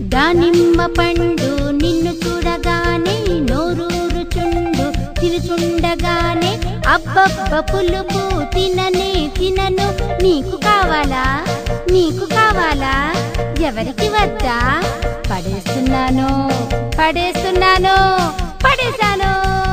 దానిమ్మ పండు నిన్ను చూడగానే నోరూరుచుండు తినుచుండగానే అబ్బబ్బ పులుపు తిననే తినను నీకు కావాలా నీకు కావాలా ఎవరికి వద్దా పడేస్తున్నాను పడేస్తున్నాను పడేశాను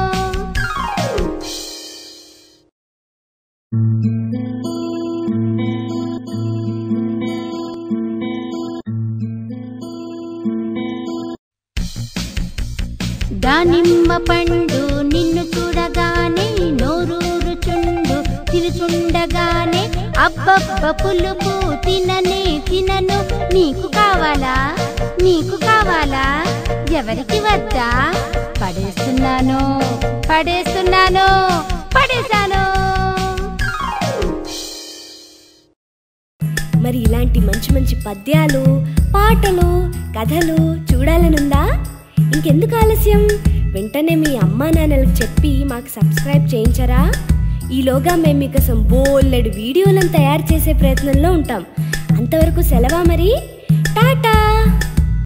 దానిమ్మ పండు నిన్ను చూడగానే నోరూరుచుండు తినుచుండగానే అబ్బబ్బ పులుపు తిననే తినను నీకు కావాలా నీకు కావాలా ఎవరికి వద్దా పడేస్తున్నాను పడేస్తున్నాను పడేశాను మరి ఇలాంటి మంచి మంచి పద్యాలు పాటలు కథలు చూడాలనుందా ఇంకెందుకు ఆలస్యం వెంటనే మీ అమ్మా నాన్నలకు చెప్పి మాకు సబ్స్క్రైబ్ చేయించరా ఈలోగా మేము మీకోసం బోల్లెడు వీడియోలను తయారు చేసే ప్రయత్నంలో ఉంటాం అంతవరకు సెలవా మరి టాటా